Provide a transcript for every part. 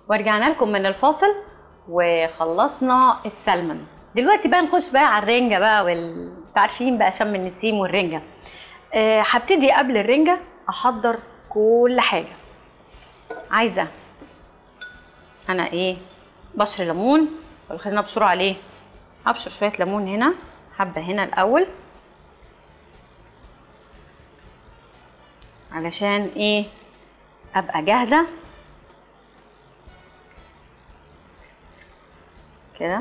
ورجعنا لكم من الفاصل وخلصنا السلمون دلوقتي بقى نخش بقى على الرنجة بقى وال عارفين بقى شم النسيم والرنجة أه هبتدي قبل الرنجة احضر كل حاجة عايزة انا ايه بشر ليمون ولا خلينا ابشره عليه ابشر شوية ليمون هنا حبة هنا الاول علشان ايه ابقى جاهزه كده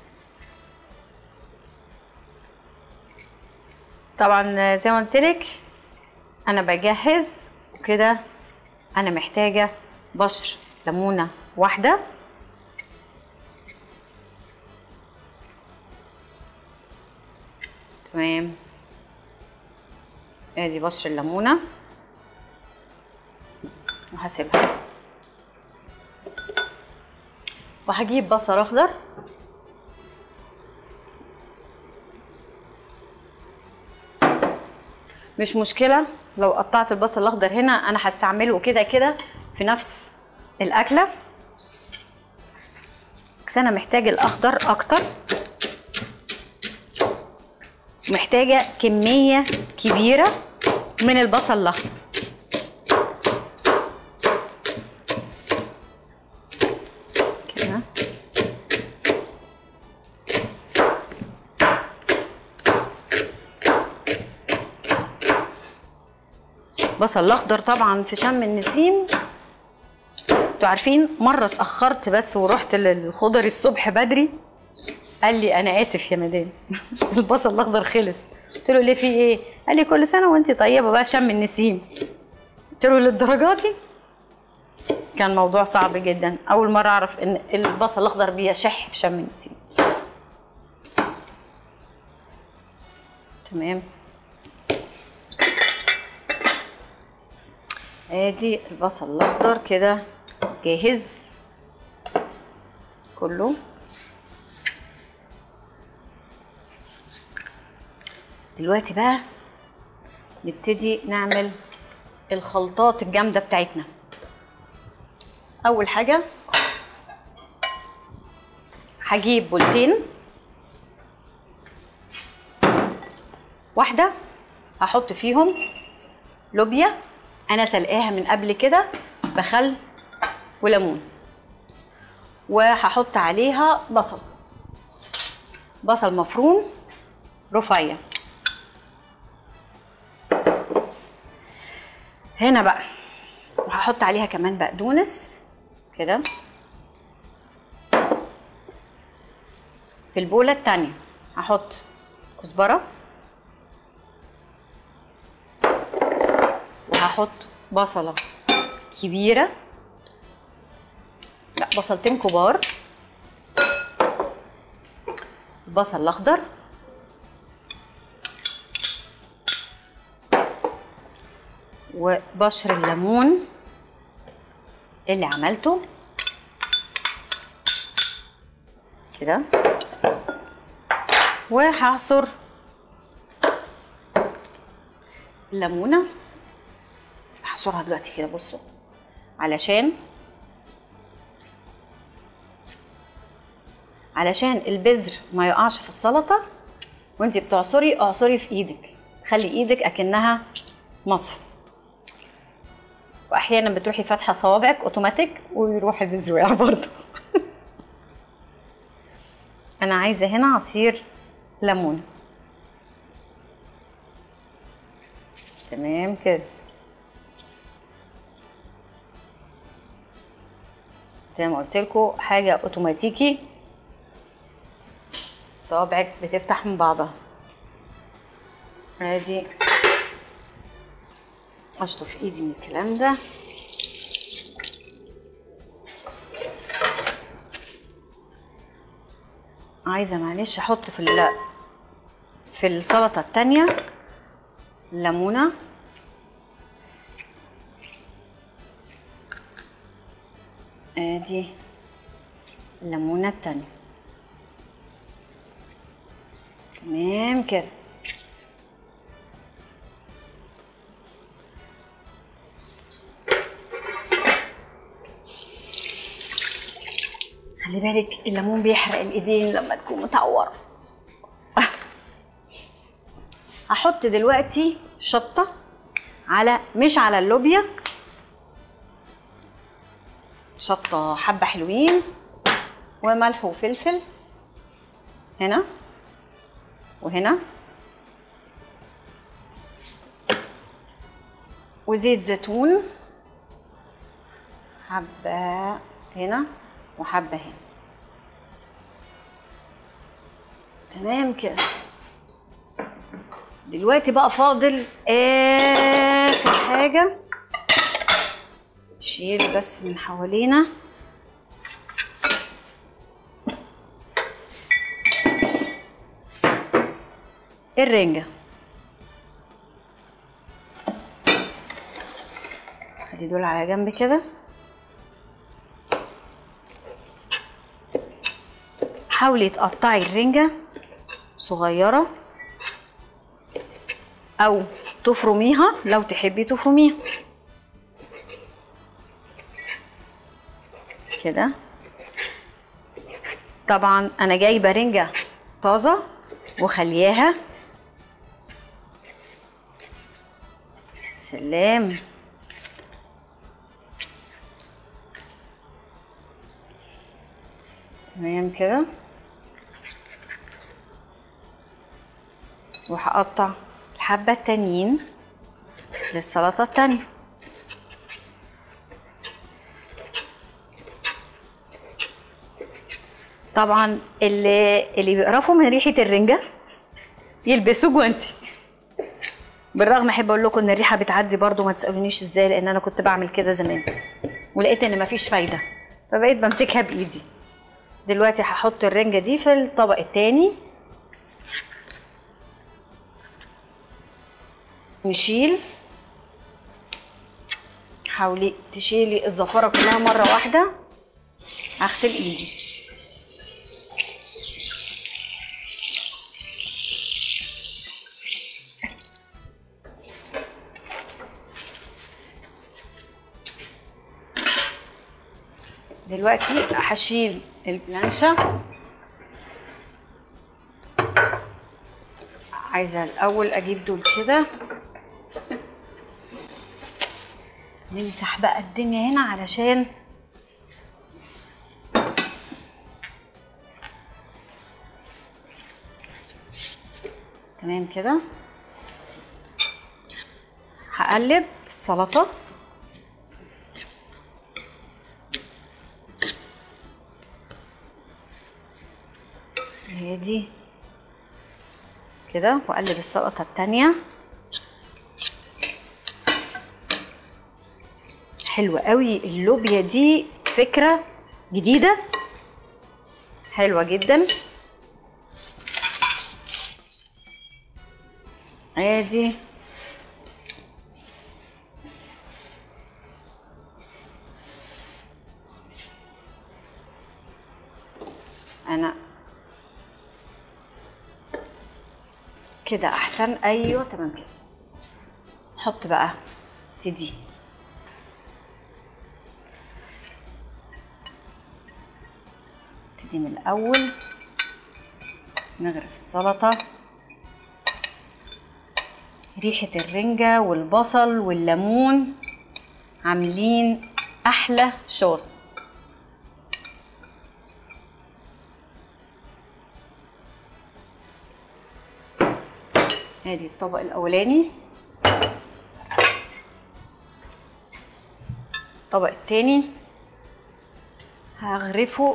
طبعا زي ما قلت لك انا بجهز وكده انا محتاجه بشر ليمونه واحده تمام ادي بشر الليمونه وهسيبها وهجيب بصل اخضر مش مشكلة لو قطعت البصل الأخضر هنا أنا هستعمله كده كده في نفس الأكلة بس أنا محتاج الأخضر أكتر محتاجة كمية كبيرة من البصل الأخضر كده بصل الاخضر طبعا في شم النسيم انتوا عارفين مره اتاخرت بس ورحت للخضري الصبح بدري قال لي انا اسف يا مدام البصل الاخضر خلص قلت له ليه في ايه قال لي كل سنه وانت طيبه بقى شم النسيم قلت له للدرجه دي كان موضوع صعب جدا اول مره اعرف ان البصل الاخضر بيشح في شم النسيم تمام ادي البصل الاخضر كده جاهز كله دلوقتي بقى نبتدي نعمل الخلطات الجامده بتاعتنا اول حاجه هجيب بولتين واحده هحط فيهم لوبيا انا سلقاها من قبل كده بخل وليمون وهحط عليها بصل بصل مفروم رفيع هنا بقى وهحط عليها كمان بقدونس كده في البولة التانية هحط كزبرة وهحط بصلة كبيرة لا بصلتين كبار البصل الأخضر وبشر الليمون اللي عملته كده وهعصر الليمونه هعصرها دلوقتي كده بصوا علشان علشان البذر ما يقعش في السلطه وانتي بتعصري اعصري في ايدك خلي ايدك اكنها مصفى واحيانا بتروحي فاتحه صوابعك اوتوماتيك ويروح البذر وقع برضه انا عايزه هنا عصير ليمون تمام كده زي ما قلت لكم حاجه اوتوماتيكي صوابعك بتفتح من بعضها ادي اشطف ايدي من الكلام ده عايزه معلش احط في ال في السلطه التانية ليمونه ادي الليمونه التانية تمام كده خلي بالك الليمون بيحرق الايدين لما تكون متعوره هحط دلوقتي شطه على مش على اللوبيا شطه حبه حلوين وملح وفلفل هنا وهنا وزيت زيتون حبة هنا وحبة هنا تمام كده دلوقتي بقى فاضل آخر حاجة نشيل بس من حوالينا الرنجة خلي دول على جنب كده حاولي تقطعي الرنجة صغيرة أو تفرميها لو تحبي تفرميها كده طبعا أنا جايبة رنجة طازة وخلياها سلام تمام كده وهقطع الحبة التانيين للسلطة التانية طبعا اللي اللي بيقرفوا من ريحة الرنجة يلبسوا جوانتي بالرغم احب اقول لكم ان الريحه بتعدي برضو ما تسالونيش ازاي لان انا كنت بعمل كده زمان ولقيت ان مفيش فايده فبقيت بمسكها بايدي دلوقتي هحط الرنجه دي في الطبق التاني نشيل حاولي تشيلي الزفاره كلها مره واحده هغسل ايدي دلوقتي هشيل البلانشة عايزة الأول أجيب دول كده نمسح بقى الدنيا هنا علشان تمام كده هقلب السلطه هي دي كده واقلب السلطه التانية حلوة قوي اللوبيا دي فكرة جديدة حلوة جدا ادي انا كده احسن ايوه تمام كده حط بقى تدي تدي من الاول نغرف السلطه ريحه الرنجه والبصل والليمون عاملين احلى شغل ادي الطبق الاولاني الطبق التاني هغرفه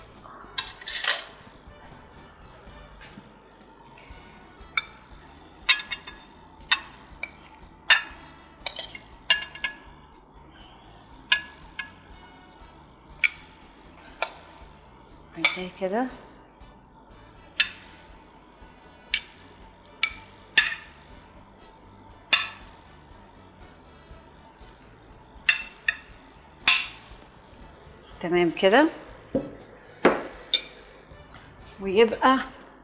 عايزاه كده تمام كده ويبقى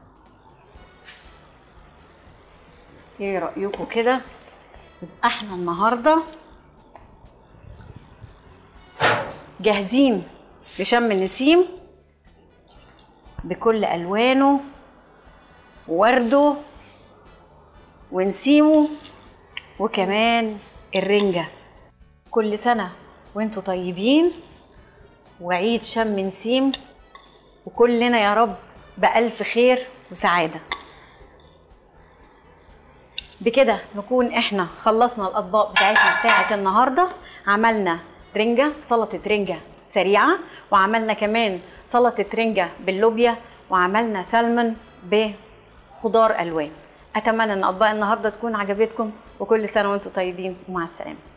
ايه رأيكم كده يبقى احنا النهارده جاهزين لشم النسيم بكل الوانه ورده ونسيمه وكمان الرنجه كل سنه وانتوا طيبين وعيد شم نسيم وكلنا يا رب بألف خير وسعادة بكده نكون احنا خلصنا الأطباق بتاعتنا بتاعت النهاردة عملنا رنجة سلطة رنجة سريعة وعملنا كمان سلطة رنجة باللوبيا وعملنا سلمون بخضار ألوان أتمنى أن أطباق النهاردة تكون عجبتكم وكل سنة وأنتم طيبين ومع السلامة